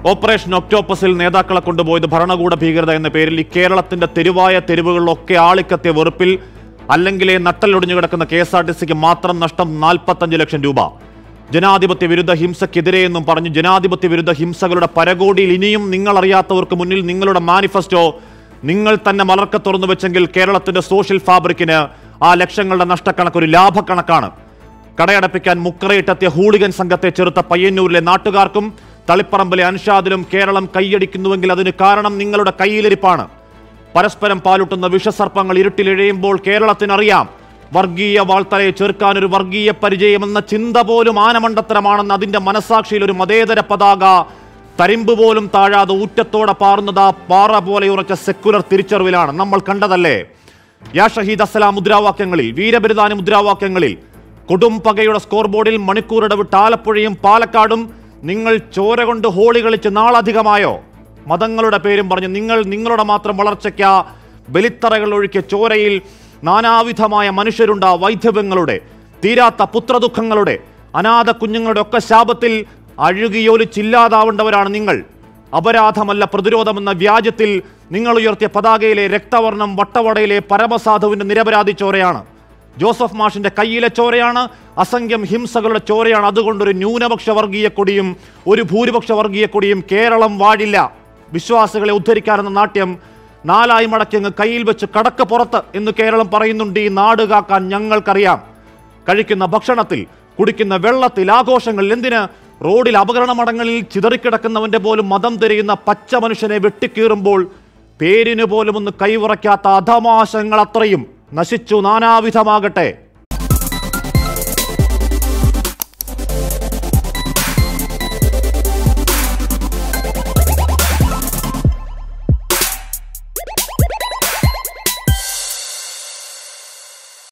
operation ഒക്ടോപ്പസിൽ നേതാക്കളെ കൊണ്ടുപോയത് ഭരണകൂട ഭീകരത എന്ന പേരിൽ ഈ കേരളത്തിന്റെ തെരുവായ തെരുവുകളിലൊക്കെ ആളിക്കത്തിയ വെറുപ്പിൽ അല്ലെങ്കിലേ നട്ടലൊടിഞ്ഞു കിടക്കുന്ന കെ എസ് ആർ ടി സിക്ക് മാത്രം നഷ്ടം നാൽപ്പത്തഞ്ച് ലക്ഷം രൂപ ജനാധിപത്യ വിരുദ്ധ ഹിംസയ്ക്കെതിരെ എന്നും പറഞ്ഞു ജനാധിപത്യ വിരുദ്ധ ഹിംസകളുടെ പരകോടിയിൽ ഇനിയും നിങ്ങൾ അറിയാത്തവർക്ക് മുന്നിൽ നിങ്ങളുടെ മാനിഫെസ്റ്റോ നിങ്ങൾ തന്നെ മലർക്ക തുറന്നു വെച്ചെങ്കിൽ കേരളത്തിന്റെ സോഷ്യൽ ഫാബ്രിക്കിന് ആ ലക്ഷങ്ങളുടെ നഷ്ടക്കണക്ക് ഒരു ലാഭക്കണക്കാണ് കടയടപ്പിക്കാൻ മുക്കറയിട്ടെത്തിയ ഹൂളിഗൻ സംഘത്തെ ചെറുത്ത പയ്യന്നൂരിലെ നാട്ടുകാർക്കും തളിപ്പറമ്പിലെ അൻഷാദിലും കേരളം കൈയടിക്കുന്നുവെങ്കിൽ അതിന് കാരണം നിങ്ങളുടെ കയ്യിലിരിപ്പാണ് പരസ്പരം പാലുട്ടുന്ന വിഷസർപ്പങ്ങൾ ഇരുട്ടിലിഴയുമ്പോൾ കേരളത്തിനറിയാം വർഗീയ വാൾത്തലയെ ചെറുക്കാൻ ഒരു വർഗീയ പരിചയമെന്ന ചിന്ത പോലും ആനമണ്ടത്തരമാണെന്ന് അതിന്റെ മനസാക്ഷിയിൽ ഒരു മതേതര പതാക തരിമ്പ് പോലും താഴാതെ ഊറ്റത്തോടെ പാറുന്നത് ആ പാറ പോലെ ഉറച്ച സെക്കുലർ തിരിച്ചറിവിലാണ് നമ്മൾ കണ്ടതല്ലേ യാ ഷഹീദ് അസലാം മുദ്രാവാക്യങ്ങളിൽ വീരബിരുദാന മുദ്രാവാക്യങ്ങളിൽ കൊടും പകയുടെ സ്കോർ ബോർഡിൽ മണിക്കൂർ ഇടവിട്ട് ആലപ്പുഴയും പാലക്കാടും നിങ്ങൾ ചോര കൊണ്ട് ഹോളി കളിച്ച് നാളധികമായോ മതങ്ങളുടെ പേരും പറഞ്ഞ് നിങ്ങൾ നിങ്ങളുടെ മാത്രം വളർച്ചയ്ക്ക് ബലിത്തറകൾ ഒഴുക്കിയ ചോരയിൽ നാനാവിധമായ മനുഷ്യരുണ്ട് ആ വൈദ്യവ്യങ്ങളുടെ തീരാത്ത പുത്രദുഃഖങ്ങളുടെ അനാഥ കുഞ്ഞുങ്ങളുടെ ഒക്കെ ശാപത്തിൽ അഴുകിയൊലിച്ചില്ലാതാവേണ്ടവരാണ് നിങ്ങൾ അപരാധമല്ല പ്രതിരോധമെന്ന വ്യാജത്തിൽ നിങ്ങൾ ഉയർത്തിയ പതാകയിലെ രക്തവർണം വട്ടവടയിലെ പരമസാധുവിന്റെ നിരപരാധി ചോരയാണ് ജോസഫ് മാഷിന്റെ കയ്യിലെ ചോരയാണ് അസംഖ്യം ഹിംസകളുടെ ചോരയാണ് അതുകൊണ്ടൊരു ന്യൂനപക്ഷ വർഗീയ കൊടിയും ഒരു ഭൂരിപക്ഷ വർഗീയ കൊടിയും കേരളം വാഴില്ല വിശ്വാസികളെ ഉദ്ധരിക്കാനെന്ന നാട്യം നാലായി മടക്കി അങ്ങ് കയ്യിൽ വെച്ച് കടക്ക് പുറത്ത് എന്ന് കേരളം പറയുന്നുണ്ട് ഈ നാട് കാക്കാൻ ഞങ്ങൾക്കറിയാം കഴിക്കുന്ന ഭക്ഷണത്തിൽ കുടിക്കുന്ന വെള്ളത്തിൽ ആഘോഷങ്ങളിൽ എന്തിന് റോഡിൽ അപകടമടങ്ങളിൽ ചിതറിക്കിടക്കുന്നവന്റെ പോലും മതം തിരയുന്ന പച്ച മനുഷ്യനെ വെട്ടിക്കീറുമ്പോൾ പേരിന് പോലും ഒന്ന് കൈവിറയ്ക്കാത്ത അധമാശങ്ങൾ അത്രയും നശിച്ചു നാനാവിധമാകട്ടെ